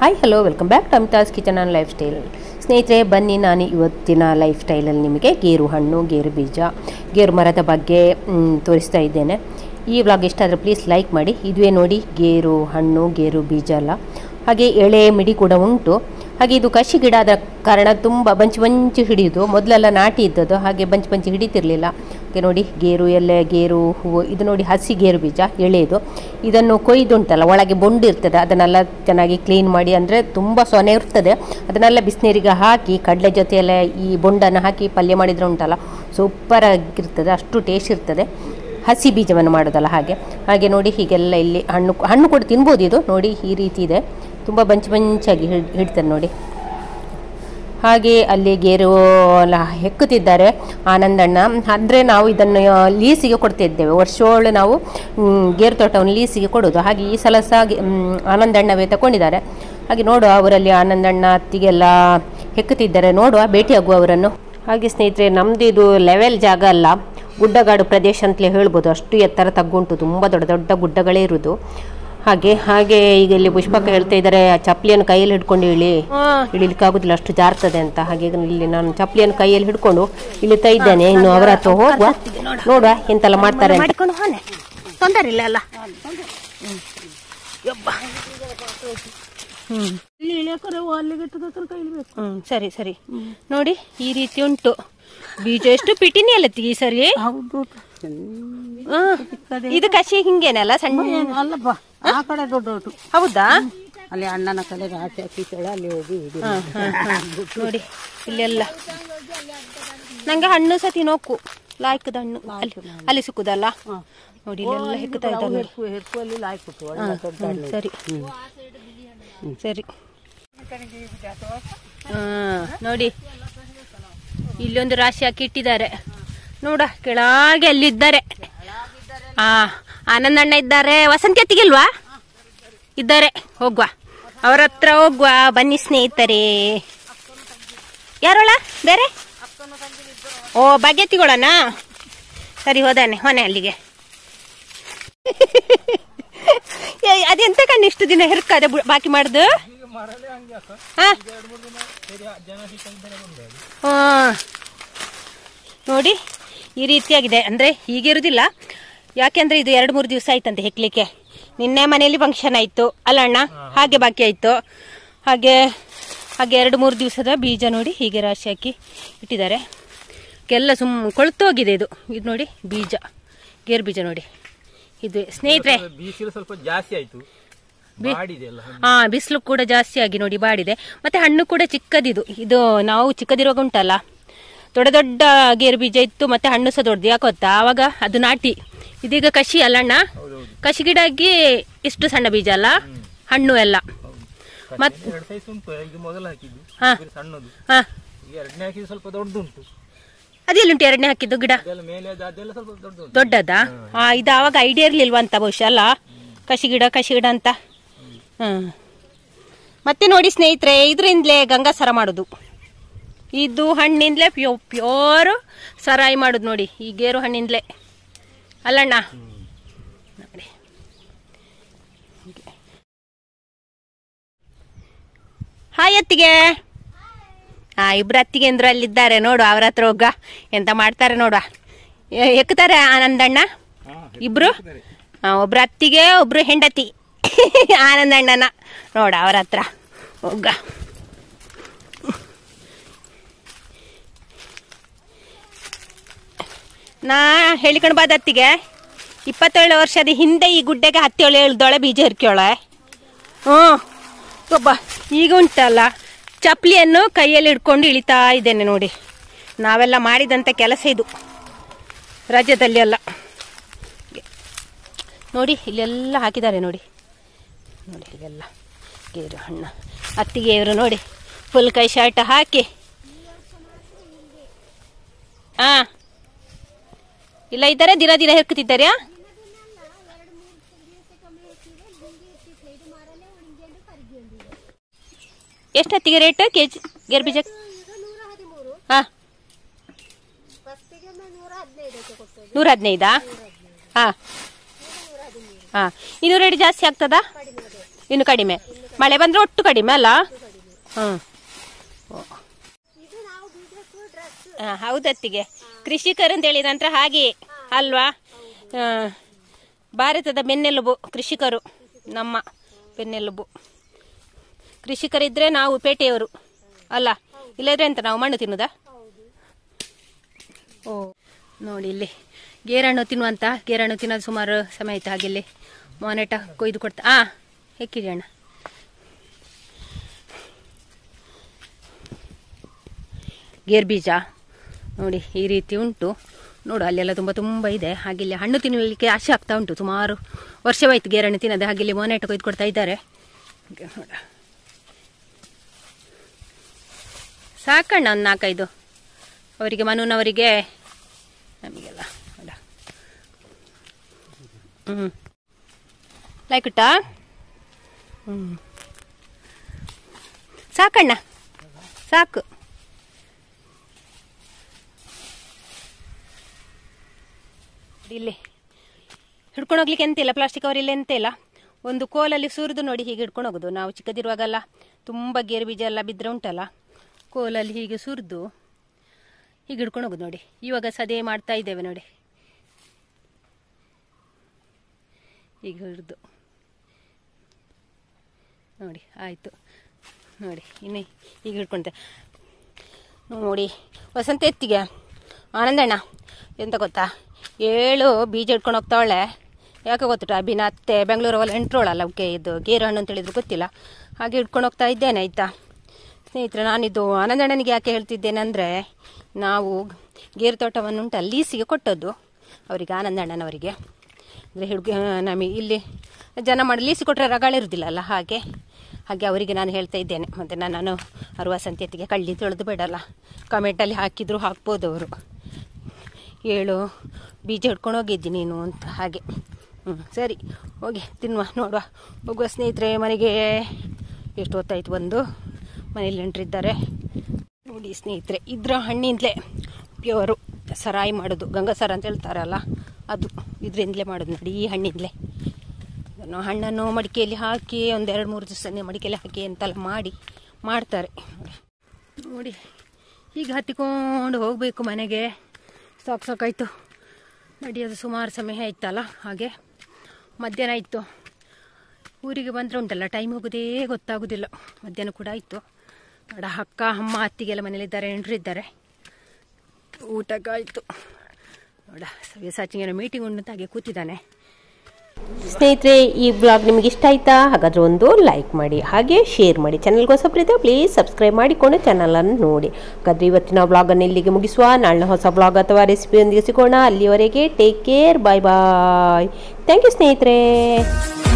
Hi hello welcome back to Amitha's kitchen and lifestyle ಸ್ನೇಹಿತರೆ ಬನ್ನಿ ನಾನು ಇವತ್ತಿನ ಲೈಫ್ ಸ್ಟೈಲಲ್ಲಿ ನಿಮಗೆ ಗೇರು ಹಣ್ಣು ಗೇರು ಬೀಜ ಗೇರು ಮರದ ಬಗ್ಗೆ ಮ್, ತೋರಿಸ್ತಾ ಇದ್ದೇನೆ ಈ ವ್ಲಾಗ್ ಇಷ್ಟ ಆದರೆ ಪ್ಲೀಸ್ ಲೈಕ್ ಮಾಡಿ ಇದುವೇ ನೋಡಿ ಗೇರು ಹಣ್ಣು ಗೇರು ಬೀಜ ಅಲ್ಲ ಹಾಗೆ ಎಳೆ ಮಿಡಿ ಕೂಡ ಉಂಟು ಹಾಗೆ ಇದು ಕಸಿ ಗಿಡ ಆದ ಕಾರಣ ತುಂಬ ಬಂಚು ಬಂಚು ಹಿಡಿಯುದು ಮೊದಲೆಲ್ಲ ನಾಟಿ ಇದ್ದದ್ದು ಹಾಗೆ ಬಂಚು ಬಂಚು ಹಿಡಿತಿರ್ಲಿಲ್ಲ ಹಾಗೆ ನೋಡಿ ಗೇರು ಎಲೆ ಗೇರು ಹೂವು ಇದು ನೋಡಿ ಹಸಿ ಗೇರು ಬೀಜ ಎಳೆದು ಇದನ್ನು ಕೊಯ್ದುಂಟಲ್ಲ ಒಳಗೆ ಬೊಂಡು ಇರ್ತದೆ ಅದನ್ನೆಲ್ಲ ಚೆನ್ನಾಗಿ ಕ್ಲೀನ್ ಮಾಡಿ ಅಂದರೆ ತುಂಬ ಸೊನೆ ಇರ್ತದೆ ಅದನ್ನೆಲ್ಲ ಬಿಸಿನೀರಿಗೆ ಹಾಕಿ ಕಡಲೆ ಜೊತೆಯೆಲ್ಲ ಈ ಬೊಂಡನ್ನು ಹಾಕಿ ಪಲ್ಯ ಮಾಡಿದರೆ ಉಂಟಲ್ಲ ಸೂಪರ್ ಆಗಿರ್ತದೆ ಅಷ್ಟು ಟೇಸ್ಟ್ ಇರ್ತದೆ ಹಸಿ ಬೀಜವನ್ನು ಮಾಡೋದಲ್ಲ ಹಾಗೆ ಹಾಗೆ ನೋಡಿ ಹೀಗೆಲ್ಲ ಇಲ್ಲಿ ಹಣ್ಣು ಹಣ್ಣು ಕೂಡ ತಿನ್ಬೋದು ಇದು ನೋಡಿ ಈ ರೀತಿ ಇದೆ ತುಂಬ ಬಂಚು ಬಂಚಾಗಿ ಹಿಡ್ ಹಿಡ್ತಾರೆ ನೋಡಿ ಹಾಗೆ ಅಲ್ಲಿ ಗೇರು ಎಲ್ಲ ಹೆಕ್ಕುತ್ತಿದ್ದಾರೆ ಆನಂದಣ್ಣ ಅಂದರೆ ನಾವು ಇದನ್ನು ಲೀಸಿಗೆ ಕೊಡ್ತಿದ್ದೇವೆ ವರ್ಷೋಳು ನಾವು ಮ್, ಗೇರು ತೋಟವನ್ನು ಲೀಸಿಗೆ ಕೊಡೋದು ಹಾಗೆ ಈ ಸಲ ಸಹ ಗೆ- ಮ್, ಆನಂದಣ್ಣವೇ ತಗೊಂಡಿದ್ದಾರೆ ಹಾಗೆ ನೋಡುವ ಅವರಲ್ಲಿ ಆನಂದಣ್ಣ ಅತ್ತಿಗೆಲ್ಲ ಹೆಕ್ಕುತ್ತಿದ್ದಾರೆ ನೋಡುವ ಭೇಟಿಯಾಗುವ ಅವರನ್ನು ಹಾಗೆ ಸ್ನೇಹಿತರೆ ನಮ್ಮದು ಇದು ಲೆವೆಲ್ ಜಾಗ ಅಲ್ಲ ಗುಡ್ಡಗಾಡು ಪ್ರದೇಶ ಅಂತಲೇ ಹೇಳ್ಬೋದು ಅಷ್ಟು ಎತ್ತರ ತಗ್ಗುಂಟು ತುಂಬ ದೊಡ್ಡ ದೊಡ್ಡ ಗುಡ್ಡಗಳೇ ಇರುವುದು ಹಾಗೆ ಹಾಗೆ ಈಗ ಇಲ್ಲಿ ಪುಷ್ಪಕ್ಕ ಹೇಳ್ತಾ ಇದ್ದಾರೆ ಆ ಚಪ್ಪಲಿಯನ್ನು ಕೈಯಲ್ಲಿ ಹಿಡ್ಕೊಂಡು ಇಳಿ ಇಳಿಲಿಕ್ಕಾಗುದಿಲ್ಲ ಅಷ್ಟು ಜಾರ್ತದೆ ಅಂತ ಹಾಗೆ ಈಗ ಇಲ್ಲಿ ನಾನು ಚಪ್ಪಲಿಯನ್ನು ಕೈಯಲ್ಲಿ ಹಿಡ್ಕೊಂಡು ಇಳಿತಾ ಇದ್ದೇನೆ ಇನ್ನು ಅವರ ಹತ್ರ ಹೋಗುವ ನೋಡುವ ಎಂತೆಲ್ಲ ಮಾಡ್ತಾರೆ ಅಂತ ಮಾಡಿಕೊಂಡು ಹೋನೆ ತೊಂದರೆ ಇಲ್ಲ ಅಲ್ಲ ಇಲ್ಲಿ ಇಳಿಯಕರೆ ಅಲ್ಲಿಗೆ ಇಟ್ಟದತ್ರ ಕೈ ಇಳಿಬೇಕು ಹ್ಮ್ ಸರಿ ಸರಿ ನೋಡಿ ಈ ರೀತಿ ಉಂಟು ಬೀಜ ಎಷ್ಟು ಪಿಟಿನಿ ಅಲ್ಲ ಈ ಸರಿ ಹೌದು ಆ, ಇದು ಕಸಿ ಹಿಂಗೇನಲ್ಲ ಸಣ್ಣ ಅಲ್ಲಪ್ಪ ಆ ಕಡೆ ದೊಡ್ಡ ದೊಡ್ಡ ಹೌದಾ ಅಲ್ಲಿ ಅಣ್ಣನ ಕಡೆಗೆ ಆಚೆ ಹಾಕಿದ್ದಾಳೆ ಅಲ್ಲಿ ಹೋಗಿ ಇದು ನೋಡಿ ಇಲ್ಲೆಲ್ಲ ನಂಗೆ ಹಣ್ಣು ಸಹ ತಿನ್ನೋಕು ಲಾಯ್ಕದ ಹಣ್ಣು ಅಲ್ಲಿ ಅಲ್ಲಿ ಸಿಕ್ಕುದಲ್ಲ ನೋಡಿ ಇಲ್ಲೆಲ್ಲ ಹೆಕ್ಕುತ್ತಾ ಇದ್ದಾರೆ ನೋಡಿ. ಹೆರ್ಕು ಹೆರ್ಕುವಲ್ಲಿ ಲಾಯ್ಕೊಟ್ಟು ಹಾ, ಹ್ಮ್, ಸರಿ ಸರಿ ಹಾ ನೋಡಿ ಇಲ್ಲೊಂದು ರಾಶಿ ಹಾಕಿ ಇಟ್ಟಿದ್ದಾರೆ ನೋಡ ಕೆಳಗೆ ಅಲ್ಲಿದ್ದಾರೆ ಆ ಆನಂದಣ್ಣ ಇದ್ದಾರೆ ವಸಂತಿ ಅತ್ತಿಗಿಲ್ವಾ ಇದ್ದಾರೆ ಹೋಗುವ ಅವ್ರ ಹತ್ರ ಹೋಗುವ ಬನ್ನಿ ಸ್ನೇಹಿತರೆ ಯಾರೋಳ ಬೇರೆ ಓ ಭಾಗ್ಯತಿಗಳನ ಸರಿ ಹೋದಾನೆ ಹೊನೆ ಅಲ್ಲಿಗೆ ಏ, ಅದೆಂತ ಕಣ್ಣು ಇಷ್ಟು ದಿನ ಹೆರ್ಕದೆ ಬು- ಬಾಕಿ ಮಾಡುದು ಹಾ? ಹಾ. ನೋಡಿ ಈ ರೀತಿಯಾಗಿದೆ ಅಂದ್ರೆ ಹೀಗೆ ಇರುದಿಲ್ಲ ಯಾಕೆಂದ್ರೆ ಇದು ಎರಡು ಮೂರು ದಿವಸ ಆಯ್ತಂತೆ ಹೆಕ್ಲಿಕ್ಕೆ ನಿನ್ನೆ ಮನೆಯಲ್ಲಿ ಫಂಕ್ಷನ್ ಆಯ್ತು ಅಲ್ಲ ಅಣ್ಣ ಹಾಗೆ ಬಾಕಿ ಆಯ್ತು ಹಾಗೆ ಹಾಗೆ ಎರಡು ಮೂರು ದಿವಸದ ಬೀಜ ನೋಡಿ ಹೀಗೆ ರಾಶಿ ಹಾಕಿ ಇಟ್ಟಿದ್ದಾರೆ ಎಲ್ಲ ಸುಮ್ ಕೊಳ್ತೋಗಿದೆ ಇದು ಇದು ನೋಡಿ ಬೀಜ ಗೇರು ಬೀಜ ನೋಡಿ ಇದು ಸ್ನೇಹಿತರೆ ಬಿಸಿಲು ಸ್ವಲ್ಪ ಜಾಸ್ತಿ ಆಯ್ತು ಬಾಡಿದೆ ಅಲ್ಲ ಹಾ ಬಿಸಿಲು ಕೂಡ ಜಾಸ್ತಿ ಆಗಿ ನೋಡಿ ಬಾಡಿದೆ ಮತ್ತೆ ಹಣ್ಣು ಕೂಡ ಚಿಕ್ಕದಿದು ಇದು ನಾವು ಚಿಕ್ಕದಿರುವಾಗ ಉಂಟಲ್ಲ ದೊಡ್ಡ ದೊಡ್ಡ ಗೇರು ಬೀಜ ಇತ್ತು ಮತ್ತೆ ಹಣ್ಣು ಸಹ ದೊಡ್ಡದು ಯಾಕೆ ಗೊತ್ತಾ ಆವಾಗ ಅದು ನಾಟಿ ಇದೀಗ ಕಸಿ ಅಲ್ಲಣ್ಣ ಕಸಿ ಗಿಡ ಆಗಿ ಇಷ್ಟು ಸಣ್ಣ ಬೀಜ ಅಲ್ಲ ಹಣ್ಣು ಎಲ್ಲ ಮತ್ ಎರಡು ಸೈಜ್ ಉಂಟು ಇದು ಮೊದಲು ಹಾಕಿದ್ದು ಹಾ. ಇದು ಸಣ್ಣದು ಹಾ ಈಗ ಎರಡನೇ ಹಾಕಿದ್ದು ಸ್ವಲ್ಪ ದೊಡ್ಡದುಂಟು ಅದೆಲ್ಲುಂಟು ಎರಡನೇ ಹಾಕಿದ್ದು ಗಿಡ ಅದೆಲ್ಲ ಮೇಲೆ ಅದು ಅದೆಲ್ಲ ಸ್ವಲ್ಪ ದೊಡ್ಡದುಂಟು ದೊಡ್ಡದಾ ಆ ಇದು ಆವಾಗ ಐಡಿಯಾ ಇರ್ಲಿಲ್ವಾ ಅಂತ ಬಹುಶಃ ಅಲ್ಲ ಕಸಿ ಗಿಡ ಕಸಿ ಗಿಡ ಅಂತ ಹ್ಮ್ ಮತ್ತೆ ನೋಡಿ ಸ್ನೇಹಿತರೆ ಇದರಿಂದಲೇ ಗಂಗಾ ಸರ ಮಾಡೋದು ಇದು ಹಣ್ಣಿಂದಲೇ ಪ್ಯೋ ಪ್ಯೂರ್ ಸರಾಯಿ ಮಾಡೋದು ನೋಡಿ ಈ ಗೇರು ಹಣ್ಣಿಂದಲೇ ಅಲ್ಲಣ್ಣ ನೋಡಿ ಹಾಯ್ ಅತ್ತಿಗೆ ಹಾ ಇಬ್ರು ಅತ್ತಿಗೆ ಅಂದ್ರು ಅಲ್ಲಿದ್ದಾರೆ ನೋಡು ಅವ್ರ ಹತ್ರ ಹೋಗ ಎಂತ ಮಾಡ್ತಾರೆ ನೋಡುವ ಎ- ಎಕ್ಕುತ್ತಾರೆ ಆನಂದಣ್ಣ ಇಬ್ರು ಹಾ, ಒಬ್ರು ಅತ್ತಿಗೆ ಒಬ್ರು ಹೆಂಡತಿ ಆನಂದಣ್ಣನ ನೋಡ ಅವ್ರ ಹತ್ರ ಹೋಗ ನಾ ಹೇಳಿಕೊಂಡು ಬಾದ ಅತ್ತಿಗೆ ಇಪ್ಪತ್ತೇಳು ವರ್ಷದ ಹಿಂದೆ ಈ ಗುಡ್ಡೆಗೆ ಹತ್ತೇಳು ಏಳ್ದೊಳೆ ಬೀಜ ಹಿರ್ಕ್ಯೋಳೆ ಹ್ಞೂ ಒಬ್ಬ ಈಗ ಉಂಟಲ್ಲ ಚಪ್ಪಲಿಯನ್ನು ಕೈಯಲ್ಲಿ ಹಿಡ್ಕೊಂಡು ಇಳಿತಾ ಇದ್ದೇನೆ ನೋಡಿ ನಾವೆಲ್ಲ ಮಾಡಿದಂಥ ಕೆಲಸ ಇದು ರಾಜ್ಯದಲ್ಲಿ ಎಲ್ಲ ನೋಡಿ ಇಲ್ಲೆಲ್ಲ ಹಾಕಿದ್ದಾರೆ ನೋಡಿ ನೋಡಿ ಇಲ್ಲೆಲ್ಲ ಗೇರು ಹಣ್ಣು ಅತ್ತಿಗೆ ಇವರು ನೋಡಿ ಫುಲ್ ಕೈ ಶರ್ಟ್ ಹಾಕಿ ಹಾ ಇಲ್ಲ ಇದ್ದಾರೆ ದಿನ ದಿನ ಹೆರ್ಕುತ್ತಿದ್ದಾರೆ ಎಷ್ಟು ಹತ್ತಿಗೆ ರೇಟ್ ಕೆ ಜಿ ಗೇರು ಬೀಜ ಹಾ ನೂರ ಹದಿನೈದಾ ಹಾ ಹಾ ಇನ್ನೂರ ಎರಡು ಜಾಸ್ತಿ ಆಗ್ತದಾ ಇನ್ನು ಕಡಿಮೆ ಮಳೆ ಬಂದರೆ ಒಟ್ಟು ಕಡಿಮೆ ಅಲ್ಲ ಹ್ಞೂ ಹಾಂ ಹೌದತ್ತಿಗೆ ಕೃಷಿಕರು ಅಂತ ಹೇಳಿದ ನಂತರ ಹಾಗೆ ಅಲ್ವಾ ಆ, ಭಾರತದ ಬೆನ್ನೆಲುಬು ಕೃಷಿಕರು ನಮ್ಮ ಬೆನ್ನೆಲುಬು ಕೃಷಿಕರಿದ್ರೆ ನಾವು ಪೇಟೆಯವರು ಅಲ್ಲ ಇಲ್ಲದ್ರೆ ಎಂತ ನಾವು ಮಣ್ಣು ತಿನ್ನುದಾ ಓ ನೋಡಿ ಇಲ್ಲಿ ಗೇರಣ್ಣು ತಿನ್ನುವಂತ ಗೇರಣ್ಣು ತಿನ್ನೋದು ಸುಮಾರು ಸಮಯ ಆಯ್ತು ಹಾಗೆ ಇಲ್ಲಿ ಮಾನೆಟ ಕೊಯ್ದು ಕೊಡ್ತಾ ಆ ಹೆಕ್ಕಿರಿ ಅಣ್ಣ ಗೇರ್ ಬೀಜ ನೋಡಿ ಈ ರೀತಿ ಉಂಟು ನೋಡು ಅಲ್ಲೆಲ್ಲ ತುಂಬ ತುಂಬ ಇದೆ ಹಾಗೆ ಇಲ್ಲಿ ಹಣ್ಣು ತಿನ್ನಲಿಕ್ಕೆ ಆಸೆ ಆಗ್ತಾ ಉಂಟು ಸುಮಾರು ವರ್ಷವಾಯ್ತು ಗೇರಣ್ಣು ತಿನ್ನದೆ ಹಾಗೆ ಇಲ್ಲಿ ಮೊನೆಟ ಕೊಯ್ದು ಕೊಡ್ತಾ ಇದ್ದಾರೆ ಹಾಗೆ ನೋಡ ಸಾಕಣ್ಣ ಒಂದು ನಾಲ್ಕೈದು ಅವರಿಗೆ ಮನುನವರಿಗೆ ನಮಗೆಲ್ಲ ನೋಡ ಹ್ಞೂ ಲೈಕುಟ್ಟಾ ಹ್ಞೂ ಸಾಕಣ್ಣ ಸಾಕು ಇಲ್ಲಿ ಹಿಡ್ಕೊಂಡು ಹೋಗ್ಲಿಕ್ಕೆ ಎಂತ ಇಲ್ಲ ಪ್ಲಾಸ್ಟಿಕ್ ಅವರಿಲ್ಲ ಎಂತ ಇಲ್ಲ ಒಂದು ಕೋಲಲ್ಲಿ ಸುರಿದು ನೋಡಿ ಹೀಗೆ ಹಿಡ್ಕೊಂಡು ಹೋಗೋದು ನಾವು ಚಿಕ್ಕದಿರುವಾಗೆಲ್ಲ ತುಂಬ ಗೇರು ಬೀಜ ಎಲ್ಲ ಬಿದ್ದರೆ ಉಂಟಲ್ಲ ಕೋಲಲ್ಲಿ ಹೀಗೆ ಸುರಿದು ಹೀಗೆ ಹಿಡ್ಕೊಂಡು ಹೋಗೋದು ನೋಡಿ ಇವಾಗ ಸದೇ ಮಾಡ್ತಾ ಇದ್ದೇವೆ ನೋಡಿ ಹೀಗೆ ಹಿಡಿದು ನೋಡಿ ಆಯಿತು ನೋಡಿ ಇನ್ನು ಈಗ ಹಿಡ್ಕೊಂಡೆ ನೋಡಿ ವಸಂತ ಎತ್ತಿಗೆ ಆನಂದಣ್ಣ ಎಂತ ಗೊತ್ತಾ ಏಳು ಬೀಜ ಹಿಡ್ಕೊಂಡು ಹೋಗ್ತಾವಳೆ ಯಾಕೆ ಗೊತ್ತುಟ ಅಭಿನ ಅತ್ತೆ ಬೆಂಗಳೂರಲ್ಲಿ ಎಂಟ್ರೋಳಲ್ಲ ಅವಕ್ಕೆ ಇದು ಗೇರು ಹಣ್ಣು ಅಂತ ಹೇಳಿದ್ರು ಗೊತ್ತಿಲ್ಲ ಹಾಗೆ ಹಿಡ್ಕೊಂಡು ಹೋಗ್ತಾ ಇದ್ದೇನೆ ಆಯಿತಾ ಸ್ನೇಹಿತರೆ ನಾನಿದು ಆನಂದಣ್ಣನಿಗೆ ಯಾಕೆ ಹೇಳ್ತಿದ್ದೇನೆ ಅಂದರೆ ನಾವು ಗೇರು ತೋಟವನ್ನು ಉಂಟು ಲೀಸಿಗೆ ಕೊಟ್ಟದ್ದು ಅವರಿಗೆ ಆನಂದಣ್ಣನವರಿಗೆ ಅಂದರೆ ಹಿಡ್ಕ ನಮಗೆ ಇಲ್ಲಿ ಜನ ಮಾಡಿ ಲೀಸಿ ಕೊಟ್ಟರೆ ರಗಾಳ ಇರುವುದಿಲ್ಲಲ್ಲ ಹಾಗೆ ಹಾಗೆ ಅವರಿಗೆ ನಾನು ಹೇಳ್ತಾ ಇದ್ದೇನೆ ಮತ್ತು ನಾನು ಅರುವ ಸಂತೆತಿಗೆ ಕಳ್ಳಿ ತೊಳೆದು ಬಿಡಲ್ಲ ಕಮೆಂಟಲ್ಲಿ ಹಾಕಿದ್ರು ಹಾಕ್ಬೋದು ಅವರು ಏಳು ಬೀಜ ಹಿಡ್ಕೊಂಡು ಹೋಗಿದ್ದಿ ನೀನು ಅಂತ ಹಾಗೆ ಹ್ಞೂ ಸರಿ ಹೋಗಿ ತಿನ್ನುವ ನೋಡುವ ಹೋಗುವ ಸ್ನೇಹಿತರೆ ಮನೆಗೆ ಎಷ್ಟು ಹೊತ್ತಾಯ್ತು ಬಂದು ಮನೇಲಿ ನೆಂಟ್ರಿದ್ದಾರೆ ನೋಡಿ ಸ್ನೇಹಿತರೆ ಇದ್ರ ಹಣ್ಣಿಂದಲೇ ಪ್ಯೂರು ಸರಾಯಿ ಮಾಡೋದು ಗಂಗಸರ ಅಂತ ಹೇಳ್ತಾರಲ್ಲ ಅದು ಇದರಿಂದಲೇ ಮಾಡೋದು ನೋಡಿ ಈ ಹಣ್ಣಿಂದಲೇ ಅದನ್ನು ಹಣ್ಣನ್ನು ಮಡಿಕೆಯಲ್ಲಿ ಹಾಕಿ ಒಂದೆರಡು ಮೂರು ದಿವಸ ಮಡಿಕೆಯಲ್ಲಿ ಹಾಕಿ ಅಂತೆಲ್ಲ ಮಾಡಿ ಮಾಡ್ತಾರೆ ನೋಡಿ ಈಗ ಹತ್ತಿಕೊಂಡು ಹೋಗಬೇಕು ಮನೆಗೆ ಸಾಕು ಸಾಕಾಯ್ತು ನಡೆಯೋದು ಸುಮಾರು ಸಮಯ ಆಯ್ತಲ್ಲ ಹಾಗೆ ಮಧ್ಯಾಹ್ನ ಆಯಿತು ಊರಿಗೆ ಬಂದರೆ ಉಂಟಲ್ಲ ಟೈಮ್ ಹೋಗೋದೇ ಗೊತ್ತಾಗೋದಿಲ್ಲ ಮಧ್ಯಾಹ್ನ ಕೂಡ ಆಯಿತು ನೋಡ ಅಕ್ಕ ಅಮ್ಮ ಅತ್ತಿಗೆಲ್ಲ ಮನೇಲಿದ್ದಾರೆ ನೆಂಟರಿದ್ದಾರೆ ಊಟಕ್ಕಾಯಿತು ನೋಡ ಸವ್ಯಸಾಚಿಗೆ ಮೀಟಿಂಗ್ ಉಂಟು ಅಂತ ಹಾಗೆ ಕೂತಿದ್ದಾನೆ ಸ್ನೇಹಿತರೆ ಈ ಬ್ಲಾಗ್ ನಿಮಗೆ ಇಷ್ಟ ಆಯ್ತಾ ಹಾಗಾದ್ರೆ ಒಂದು ಲೈಕ್ ಮಾಡಿ ಹಾಗೆ ಶೇರ್ ಮಾಡಿ ಚಾನಲ್ಗೆ ಹೊಸಬ್ರಿದ್ರೆ ಪ್ಲೀಸ್ ಸಬ್ಸ್ಕ್ರೈಬ್ ಮಾಡಿಕೊಂಡು ಚಾನಲನ್ನು ನೋಡಿ ಹಾಗಾದ್ರೆ ಇವತ್ತಿನ ಬ್ಲಾಗನ್ನು ಇಲ್ಲಿಗೆ ಮುಗಿಸುವ ನಾಳೆ ಹೊಸ ಬ್ಲಾಗ್ ಅಥವಾ ರೆಸಿಪಿಯೊಂದಿಗೆ ಸಿಗೋಣ ಅಲ್ಲಿವರೆಗೆ take care bye bye thank you ಸ್ನೇಹಿತರೆ